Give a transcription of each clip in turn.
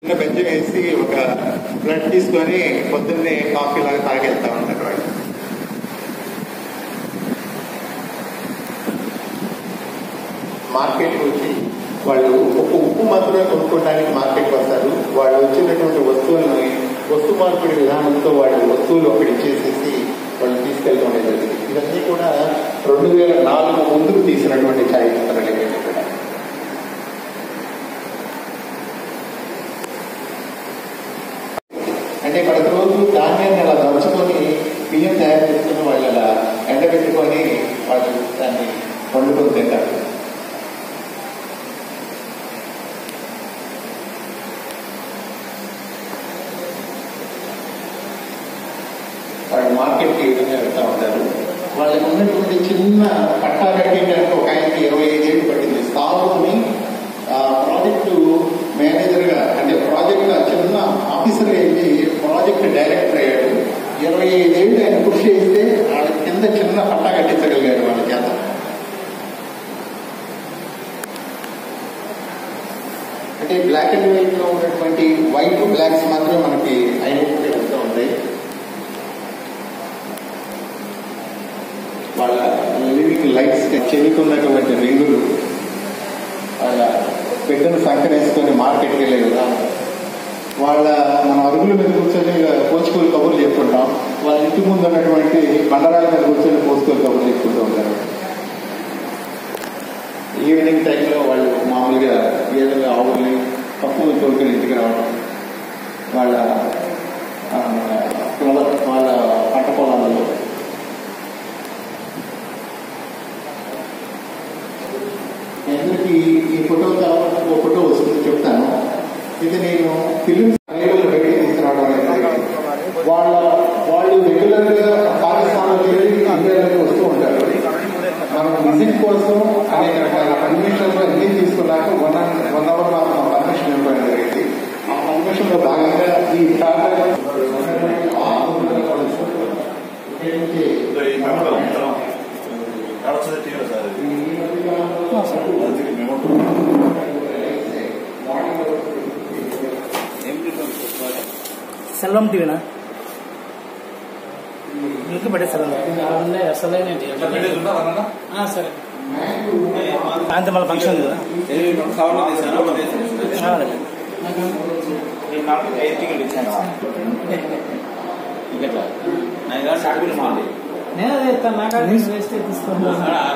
చిన్న బెంచ్ వేసి ఒక బ్లడ్ తీసుకొని పొద్దున్నే కాఫీ లాగా తాగి వెళ్తా ఉంటారు వాళ్ళు మార్కెట్కి వచ్చి వాళ్ళు ఒక ఉప్పు మాత్రమే కొనుక్కోవడానికి మార్కెట్కి వస్తారు వాళ్ళు వచ్చినటువంటి వస్తువులను వస్తు మార్పిడి విధానంతో వాళ్ళు వస్తువులు ఒకటి ఇచ్చేసేసి వాళ్ళు తీసుకెళ్తూ ఉండేది ఇవన్నీ కూడా రెండు వేల నాలుగు ముందుకు తీసినటువంటి ఛాయాచిత్రాలు ఇవన్నీ కూడా అంటే ప్రతిరోజు ధాన్యాన్ని అలా దంచుకొని బియ్యం తయారు చేసుకుని వాళ్ళు అలా ఎండబెట్టుకొని వాళ్ళు దాన్ని వండుకొని తింటారు వాళ్ళు మార్కెట్కి ఈ విధంగా వెళ్తూ ఉంటారు వాళ్ళకి ఉన్నటువంటి చిన్న పట్టా కట్టేయడానికి ఒక ఆయనకి ఇరవై ఐదేళ్ళు పట్టింది స్థావుని ప్రాజెక్టు మేనేజర్గా అంటే ప్రాజెక్ట్ చిన్న ఆఫీసర్ వెళ్ళి ప్రాజెక్ట్ డైరెక్టర్ అయ్యాడు ఇరవై ఐదేళ్ళు ఆయన కృషి చేస్తే వాళ్ళ కింద చిన్న పట్టా కట్టించగలిగాడు వాళ్ళ చేత అంటే బ్లాక్ అండ్ వైట్ లో ఉన్నటువంటి వైట్ బ్లాక్స్ మాత్రమే మనకి ఐడెంటిఫై అవుతూ ఉంటాయి వాళ్ళ లివింగ్ లైఫ్స్ చెవికున్నటువంటి రింగులు వాళ్ళ బిడ్డను సంకరేసుకొని మార్కెట్కి వెళ్ళే విధానం వాళ్ళ మన అరుగుల మీద కూర్చొని పోచుకోలు కబుర్లు చెప్పుకుంటాం వాళ్ళ ఇంటి ముందు ఉన్నటువంటి బండరాల మీద కూర్చొని పోచుకోలు కబుర్లు చెప్పుకుంటూ ఉంటారు ఈవినింగ్ టైంలో వాళ్ళు మామూలుగా ఏదైనా ఆవుల్ని పప్పులు తోడుకొని ఇంటికి రావడం వాళ్ళ ఆ, ఫ్లవర్ వాళ్ళ పంట పొలాలలో అందరికి ఈ ఫోటో తర్వాత ఒక ఫోటో వస్తుంది చెప్తాను ఇది నేను ఫిలిమ్స్ రేడియోలో పెట్టి తీసుకురావడం అనేది వాళ్ళ వాళ్ళు రెగ్యులర్ గా పాకిస్తాన్ వెళ్ళి ఇండియాలోకి వస్తూ ఉంటారు మనం విజిట్ కోసం అనేక రకాల పర్మిషన్లు అన్ని తీసుకున్నాక వన్ వన్ అవర్ మాత్రం పర్మిషన్ ఇవ్వడం జరిగింది ఆ పర్మిషన్ లో భాగంగా ఈ సెల్వం టీవీనా లింక్ పెట్టేస్తారా ఉన్నాయి అసలైన సరే సాయంత్రం మళ్ళీ ఫంక్షన్ ఉంది కదా ఆ, రండి. నేను అదే ఇస్తాను నాకు న్యూస్ వేస్తే తీసుకుంటాను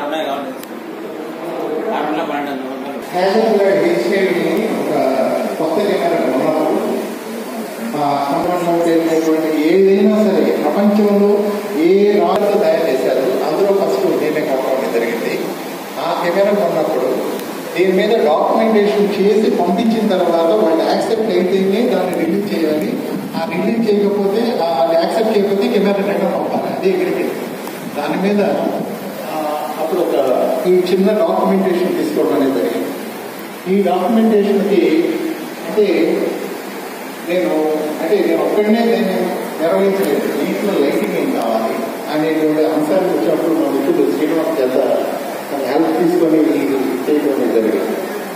హ్యాష్ డిజిటల్ ఒక కొత్త కెమెరా ఉన్నప్పుడు ఆ సంబంధం తెలియనటువంటి ఏదైనా సరే ప్రపంచంలో ఏ రాళ్ళతో తయారు చేశారు అందులో ఫస్ట్ నేనే కావడం జరిగింది ఆ కెమెరా కొన్నప్పుడు దీని మీద డాక్యుమెంటేషన్ చేసి పంపించిన తర్వాత వాళ్ళు యాక్సెప్ట్ అయితేనే దాన్ని రిలీజ్ చేయాలి ఆ రిలీజ్ చేయకపోతే అది యాక్సెప్ట్ చేయకపోతే కెమెరా రిటర్న్ పంపాలి అదే అగ్రిమెంట్ దాని మీద ఆ, అప్పుడు ఒక ఈ చిన్న డాక్యుమెంటేషన్ తీసుకోవడం అనేది జరిగింది ఈ డాక్యుమెంటేషన్కి అంటే నేను అంటే నేను ఒక్కడనే నేను నిర్వహించలేదు ఇంట్లో లైటింగ్ ఏం కావాలి అనేటువంటి అంశాలకు వచ్చినప్పుడు మా మిత్రుడు శ్రీనివాస్ చేత తన హెల్ప్ తీసుకొని ఇది చేయడం అనేది జరిగింది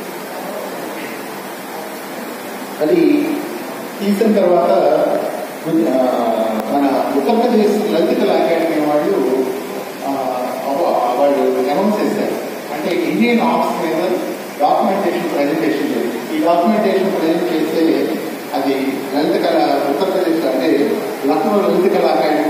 అది తీసిన తర్వాత ఆ, మన ఉత్తరప్రదేశ్ లలిత అకాడమీ వాళ్ళు ఆ, అవ- వాళ్ళు అనౌన్స్ చేశారు అంటే ఇండియన్ ఆర్ట్స్ మీద డాక్యుమెంటేషన్ ప్రజెంటేషన్ చేయాలి ఈ డాక్యుమెంటేషన్ ప్రజెంట్ చేస్తే అది లలిత కళ ఉత్తరప్రదేశ్ అంటే లక్నో లలిత కళ అకాడమీ